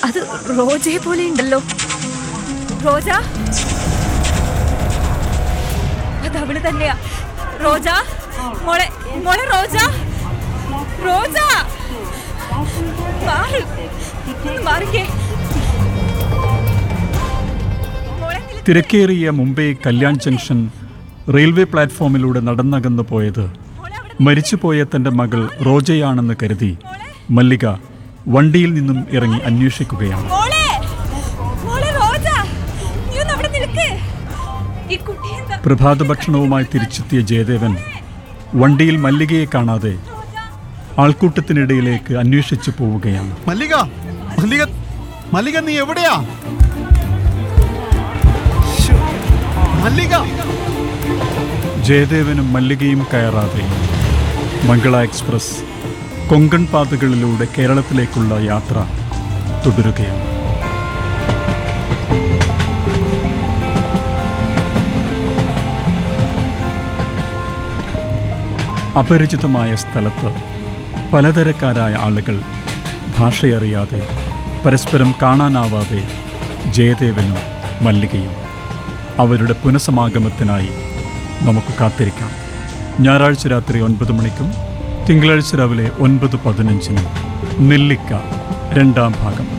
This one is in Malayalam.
അത് റോജയെ പോലെ ഉണ്ടല്ലോ റോജ അത് അവള് തന്നെയാ റോജ മോളെ മോളെ റോജ റോജ മാറ് ഒന്ന് മാറിക്കേ മോളെ നില- തിരക്കേറിയ മുംബൈ കല്യാൺ ജംഗ്ഷൻ റെയിൽവേ പ്ലാറ്റ്ഫോമിലൂടെ നടന്നകന്നു പോയത് മരിച്ചുപോയ തന്റെ മകൾ റോജയാണെന്ന് കരുതി മല്ലിക വണ്ടിയിൽ നിന്നും ഇറങ്ങി അന്വേഷിക്കുകയാണ് മോളെ മോളെ റോജ നീ ഒന്ന് അവിടെ നിൽക്ക് ഈ കുട്ടി എന്താ പ്രഭാത ഭക്ഷണവുമായി തിരിച്ചെത്തിയ ജയദേവൻ വണ്ടിയിൽ മല്ലികയെ കാണാതെ ആൾക്കൂട്ടത്തിനിടയിലേക്ക് അന്വേഷിച്ചു പോവുകയാണ് മല്ലിക മല്ലിക മല്ലിക നീ എവിടെയാ ശ്ശോ, മല്ലിക ജയദേവനും മല്ലികയും കയറാതെ മംഗള എക്സ്പ്രസ് കൊങ്കൺ പാതകളിലൂടെ കേരളത്തിലേക്കുള്ള യാത്ര തുടരുകയാണ് അപരിചിതമായ സ്ഥലത്ത് പലതരക്കാരായ ആളുകൾ ഭാഷയറിയാതെ പരസ്പരം കാണാനാവാതെ ജയദേവനും മല്ലികയും അവരുടെ പുനഃസമാഗമത്തിനായി നമുക്ക് കാത്തിരിക്കാം ഞായറാഴ്ച രാത്രി ഒൻപത് മണിക്കും തിങ്കളാഴ്ച രാവിലെ ഒൻപത് പതിനഞ്ചിനും നെല്ലിക്ക രണ്ടാം ഭാഗം